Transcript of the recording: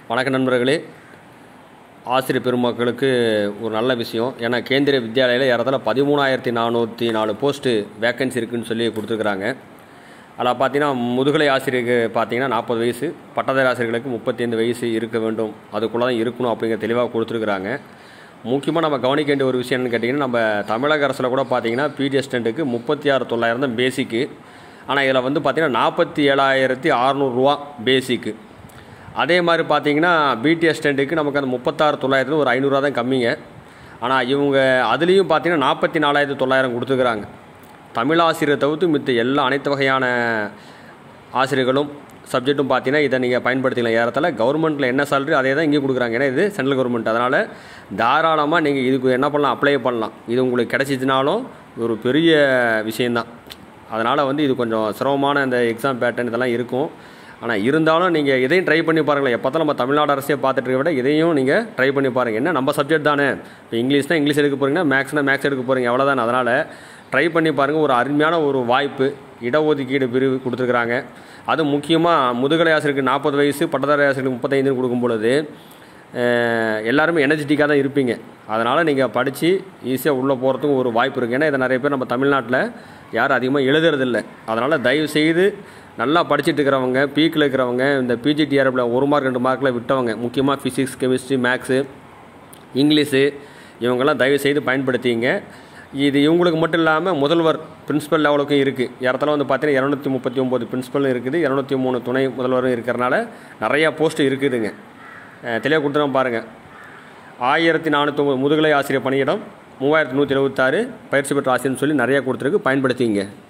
வணக்க நண்பர்களே ஆசிரியர் பெருமக்களுக்கு ஒரு நல்ல விஷயம் ஏன்னா கேந்திரிய வித்யாலயில் ஏறத்தாழ பதிமூணாயிரத்தி நானூற்றி நாலு போஸ்ட்டு வேக்கன்சி இருக்குன்னு சொல்லி கொடுத்துருக்குறாங்க அதில் பார்த்தீங்கன்னா முதுகலை ஆசிரியருக்கு பார்த்தீங்கன்னா நாற்பது வயசு பட்டதாரி ஆசிரியர்களுக்கு முப்பத்தைந்து வயசு இருக்க வேண்டும் அதுக்குள்ளே தான் இருக்கணும் அப்படிங்கிற தெளிவாக கொடுத்துருக்குறாங்க முக்கியமாக நம்ம கவனிக்க வேண்டிய ஒரு விஷயம் என்னன்னு கேட்டிங்கன்னா நம்ம தமிழக அரசில் கூட பார்த்தீங்கன்னா பிடி அசிஸ்டண்ட்டுக்கு முப்பத்தி ஆறு தொள்ளாயிரம் தான் பேசிக்கு ஆனால் இதில் வந்து பார்த்தீங்கன்னா நாற்பத்தி ஏழாயிரத்தி அறநூறுரூவா பேசிக்கு அதே மாதிரி பார்த்தீங்கன்னா பிடி அசிஸ்டண்ட்டுக்கு நமக்கு அந்த முப்பத்தாறு தொள்ளாயிரத்து ஒரு ஐநூறுரூவா தான் கம்மிங்க ஆனால் இவங்க அதுலேயும் பார்த்தீங்கன்னா நாற்பத்தி நாலாயிரத்து தொள்ளாயிரம் கொடுத்துருக்குறாங்க தமிழ் ஆசிரியரை தவிர்த்து மித்த எல்லா அனைத்து வகையான ஆசிரியர்களும் சப்ஜெக்ட்டும் பார்த்தீங்கன்னா இதை நீங்கள் பயன்படுத்திக்கலாம் ஏறத்தால கவர்மெண்ட்டில் என்ன சேலரி அதே தான் இங்கே கொடுக்குறாங்க ஏன்னா இது சென்ட்ரல் கவர்மெண்ட் அதனால் தாராளமாக நீங்கள் இதுக்கு என்ன பண்ணலாம் அப்ளை பண்ணலாம் இது உங்களுக்கு கிடச்சிச்சினாலும் ஒரு பெரிய விஷயந்தான் அதனால் வந்து இது கொஞ்சம் சிரமமான இந்த எக்ஸாம் பேட்டர்ன் இதெல்லாம் இருக்கும் ஆனால் இருந்தாலும் நீங்கள் இதையும் ட்ரை பண்ணி பாருங்களேன் எப்போ தான் நம்ம தமிழ்நாடு அரசே பார்த்துட்டு இருக்க விட இதையும் நீங்கள் ட்ரை பண்ணி பாருங்கள் என்ன நம்ம சப்ஜெக்ட் தானே இப்போ இங்கிலீஷ்னா இங்கிலீஷ் எடுக்க போகிறீங்கன்னா மேக்ஸ்னா மேக்ஸ் எடுக்க போகிறீங்க அவ்வளோதானே அதனால் ட்ரை பண்ணி பாருங்கள் ஒரு அருமையான ஒரு வாய்ப்பு இடஒதுக்கீடு பிரிவு கொடுத்துருக்குறாங்க அது முக்கியமாக முதுகலை ஆசிரியருக்கு நாற்பது வயசு பட்டதாரி ஆசிரியருக்கு முப்பத்தைந்துன்னு கொடுக்கும் பொழுது அஹ், எல்லாருமே எனர்ஜெட்டிக்காக தான் இருப்பீங்க அதனால் நீங்கள் படித்து ஈஸியாக உள்ளே போகிறதுக்கும் ஒரு வாய்ப்பு இருக்குது ஏன்னா இதை நிறைய பேர் நம்ம தமிழ்நாட்டில் யாரும் அதிகமாக எழுதுறதில்ல அதனால் தயவு செய்து நல்லா படிச்சுட்டு இருக்கிறவங்க பீக்கில் இருக்கிறவங்க இந்த பிஜிடிஆர்பில் ஒரு மார்க் ரெண்டு மார்க்கில் விட்டவங்க முக்கியமாக ஃபிசிக்ஸ் கெமிஸ்ட்ரி மேக்ஸு இங்கிலீஷு இவங்கெல்லாம் தயவு செய்து பயன்படுத்திங்க இது இவங்களுக்கு மட்டும் இல்லாமல் முதல்வர் பிரின்சிபல் லெவலுக்கும் இருக்குது இடத்துல வந்து பார்த்தீங்கன்னா இரநூத்தி முப்பத்தி ஒம்பது பிரின்சிபலும் இருக்குது இரநூத்தி மூணு துணை முதல்வரும் இருக்கிறனால நிறையா போஸ்ட் இருக்குதுங்க அஹ் தெளிவாக கொடுத்துருவோம் பாருங்கள் ஆயிரத்தி நானூற்றி முதுகலை ஆசிரியர் பணியிடம் மூவாயிரத்தி நூற்றி எழுபத்தாறு பயிற்சி பெற்ற ஆசிரியர்னு சொல்லி நிறையா கொடுத்துருக்கு பயன்படுத்திங்க